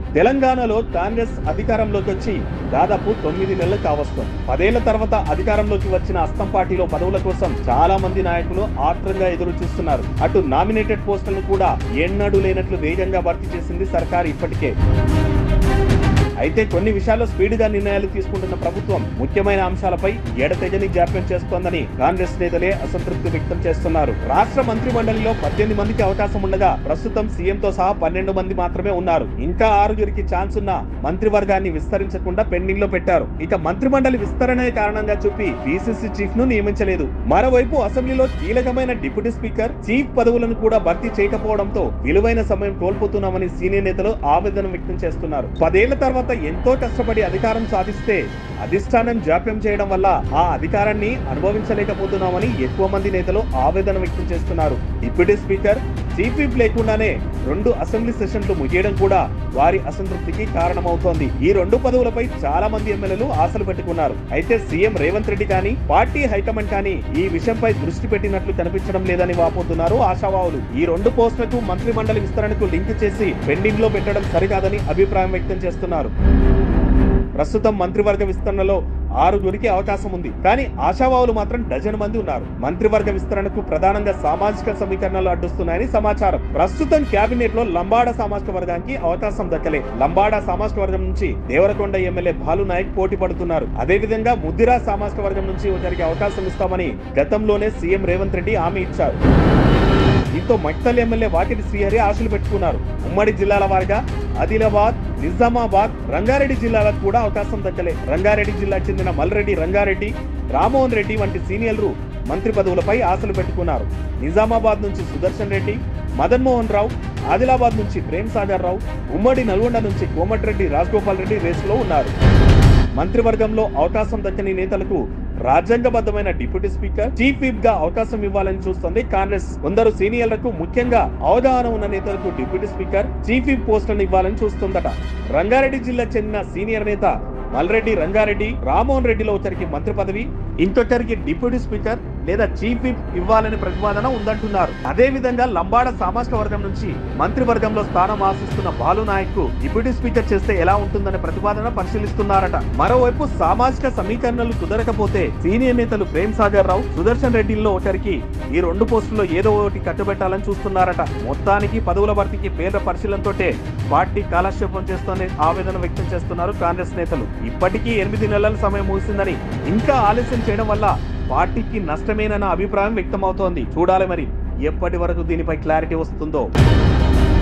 తెలంగాణలో కాంగ్రెస్ అధికారంలోకి వచ్చి దాదాపు తొమ్మిది నెలలు కావస్తుంది పదేళ్ల తర్వాత అధికారంలోకి వచ్చిన అస్తం పార్టీలో పదవుల కోసం చాలా మంది నాయకులు ఆత్రంగా ఎదురు చూస్తున్నారు అటు నామినేటెడ్ పోస్టులను కూడా ఎన్నడూ లేనట్లు వేగంగా భర్తీ చేసింది సర్కార్ ఇప్పటికే అయితే కొన్ని విషయాల్లో స్పీడ్ గా నిర్ణయాలు తీసుకుంటున్న ప్రభుత్వం ముఖ్యమైన అంశాలపై ఎడతెగని జాప్యం చేస్తోందని కాంగ్రెస్ నేతలే అసంతృప్తి వ్యక్తం చేస్తున్నారు రాష్ట్ర మంత్రి మండలిలో పద్దెనిమిది మందికి అవకాశం ఉండగా ప్రస్తుతం సీఎం తో సహా పన్నెండు మంది మాత్రమే ఉన్నారు ఇంకా ఆరుగురికి ఛాన్స్ ఉన్న మంత్రివర్గాన్ని విస్తరించకుండా పెండింగ్ లో పెట్టారు ఇక మంత్రి మండలి విస్తరణ కారణంగా చూపి పిసిసి చీఫ్ ను నియమించలేదు మరోవైపు అసెంబ్లీలో కీలకమైన డిప్యూటీ స్పీకర్ చీఫ్ పదవులను కూడా భర్తీ చేయకపోవడంతో విలువైన సమయం కోల్పోతున్నామని సీనియర్ నేతలు ఆవేదన వ్యక్తం చేస్తున్నారు పదేళ్ల తర్వాత ఎంతో కష్టపడి అధికారం సాధిస్తే అధిష్టానం జాప్యం చేయడం వల్ల ఆ అధికారాన్ని అనుభవించలేకపోతున్నామని ఎక్కువ మంది నేతలు ఆవేదన వ్యక్తం చేస్తున్నారు డిప్యూటీ స్పీకర్ చీఫ్ విప్ లేకుండానే రెండు అసెంబ్లీ సెషన్లు ముగియడం కూడా వారి అసంతృప్తికి కారణమవుతోంది ఈ రెండు పదవులపై చాలా మంది ఎమ్మెల్యేలు ఆశలు పెట్టుకున్నారు అయితే సీఎం రేవంత్ రెడ్డి కానీ పార్టీ హైకమాండ్ కానీ ఈ విషయంపై దృష్టి పెట్టినట్లు కనిపించడం లేదని వాపోతున్నారు ఆశావాహులు ఈ రెండు పోస్టులకు మంత్రి మండలి విస్తరణకు లింక్ చేసి పెండింగ్ లో పెట్టడం సరికాదని అభిప్రాయం వ్యక్తం చేస్తున్నారు ప్రస్తుతం మంత్రివర్గ విస్తరణలో ఆరుగురికి అవకాశం ఉంది కానీ ఆశావాహులు మాత్రం డజన్ మంది ఉన్నారు మంత్రివర్గ విస్తరణకు ప్రధానంగా సామాజిక సమీకరణలు అడ్డుస్తున్నాయని సమాచారం ప్రస్తుతం కేబినెట్ లో లంబాడ సామాజిక వర్గానికి అవకాశం దక్కలే లంబాడ సామాజిక వర్గం నుంచి దేవరకొండ ఎమ్మెల్యే భాలు నాయక్ పోటీ పడుతున్నారు అదేవిధంగా ముద్దిరా సామాజిక వర్గం నుంచి ఒకరికి అవకాశం ఇస్తామని గతంలోనే సీఎం రేవంత్ రెడ్డి హామీ ఇచ్చారు దీంతో మక్తల్ ఎమ్మెల్యే వాకిటి శ్రీహరి ఆశలు పెట్టుకున్నారు ఉమ్మడి జిల్లాల వారిగా ఆదిలాబాద్ నిజామాబాద్ రంగారెడ్డి జిల్లాలకు కూడా అవకాశం దక్కలే రంగారెడ్డి జిల్లాకు చెందిన మల్రెడ్డి రంగారెడ్డి రామ్మోహన్ రెడ్డి వంటి సీనియర్లు మంత్రి పదవులపై ఆశలు పెట్టుకున్నారు నిజామాబాద్ నుంచి సుదర్శన్ రెడ్డి మదన్ మోహన్ రావు ఆదిలాబాద్ నుంచి ప్రేమ్ సాగర్ రావు ఉమ్మడి నల్గొండ నుంచి కోమటిరెడ్డి రాజగోపాల్ రెడ్డి రేసులో ఉన్నారు మంత్రివర్గంలో అవకాశం దక్కని నేతలకు రాజ్యాంగబద్ధమైన డిప్యూటీ స్పీకర్ చీఫ్ విప్ గా అవకాశం ఇవ్వాలని చూస్తోంది కాంగ్రెస్ కొందరు సీనియర్లకు ముఖ్యంగా అవగాహన ఉన్న నేతలకు డిప్యూటీ స్పీకర్ చీఫ్ విప్ పోస్టులను ఇవ్వాలని చూస్తుందట రంగారెడ్డి జిల్లాకు చెందిన సీనియర్ నేత మల్రెడ్డి రంగారెడ్డి రామ్మోహన్ రెడ్డిలో ఒకరికి మంత్రి పదవి ఇంకొకరికి డిప్యూటీ స్పీకర్ లేదా చీఫ్ విప్ ఇవ్వాలని ప్రతిపాదన ఉందంటున్నారు అదే విధంగా లంబాడ సామాజిక వర్గం నుంచి మంత్రివర్గంలో స్థానం ఆశిస్తున్న బాలు నాయక్ కు డిప్యూటీ స్పీకర్ చేస్తే ఎలా ఉంటుందనే ప్రతిపాదన పరిశీలిస్తున్నారట మరోవైపు సామాజిక సమీకరణలు కుదరకపోతే సీనియర్ నేతలు ప్రేమ్ సాగర్ రావు సుదర్శన్ రెడ్డిల్లో ఒకరికి ఈ రెండు పోస్టుల్లో ఏదో ఒకటి కట్టుబెట్టాలని చూస్తున్నారట మొత్తానికి పదవుల భర్తీకి పేర్ల పరిశీలనతోటే పార్టీ కాలక్షేపం చేస్తోంది ఆవేదన వ్యక్తం చేస్తున్నారు కాంగ్రెస్ నేతలు ఇప్పటికీ ఎనిమిది నెలల సమయం ముగిసిందని ఇంకా ఆలస్యం చేయడం వల్ల పార్టీకి నష్టమేనన్న అభిప్రాయం వ్యక్తమవుతోంది చూడాలి మరి ఎప్పటి వరకు దీనిపై క్లారిటీ వస్తుందో